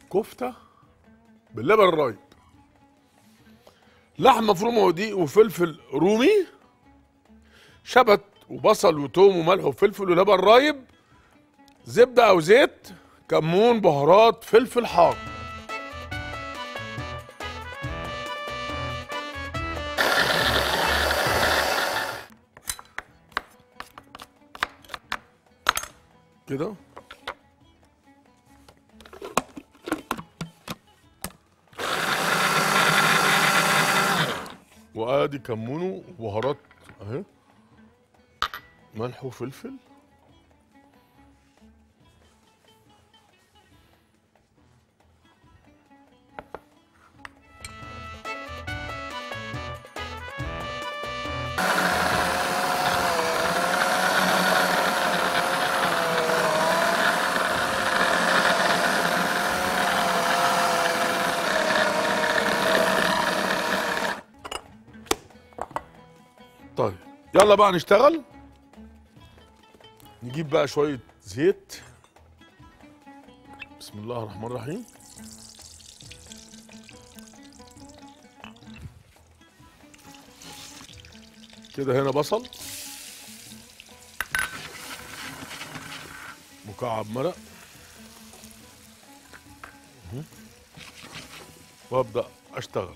كفته باللبن الرايب لحمه مفرومه ودقيق وفلفل رومي شبت وبصل وتوم وملح وفلفل ولبن رايب زبده او زيت كمون بهارات فلفل حار كده وادي كمونه وبهارات اهي ملح وفلفل طيب يلا بقى نشتغل نجيب بقى شوية زيت بسم الله الرحمن الرحيم كده هنا بصل مكعب مرق مهم. وابدا اشتغل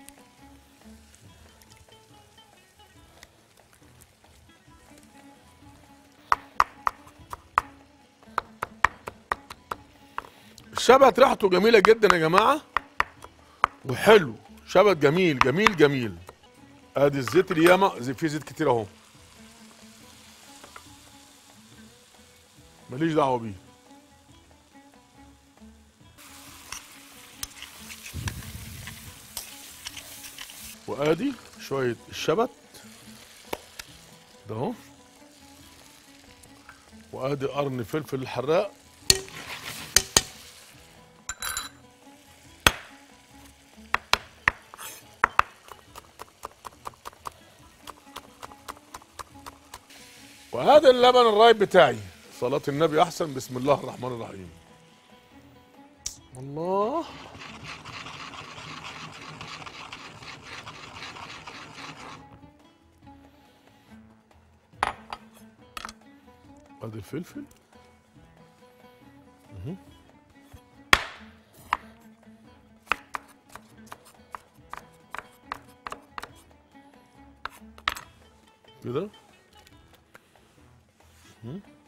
الشبت ريحته جميله جدا يا جماعه وحلو شبت جميل جميل جميل ادي الزيت الياما زي- في زيت كتير اهو ماليش دعوه بيه وادي شويه الشبت ده اهو وادي قرن فلفل الحراق وهذا اللبن الرايب بتاعي صلاة النبي أحسن بسم الله الرحمن الرحيم الله ادي الفلفل مهم. كده مهم.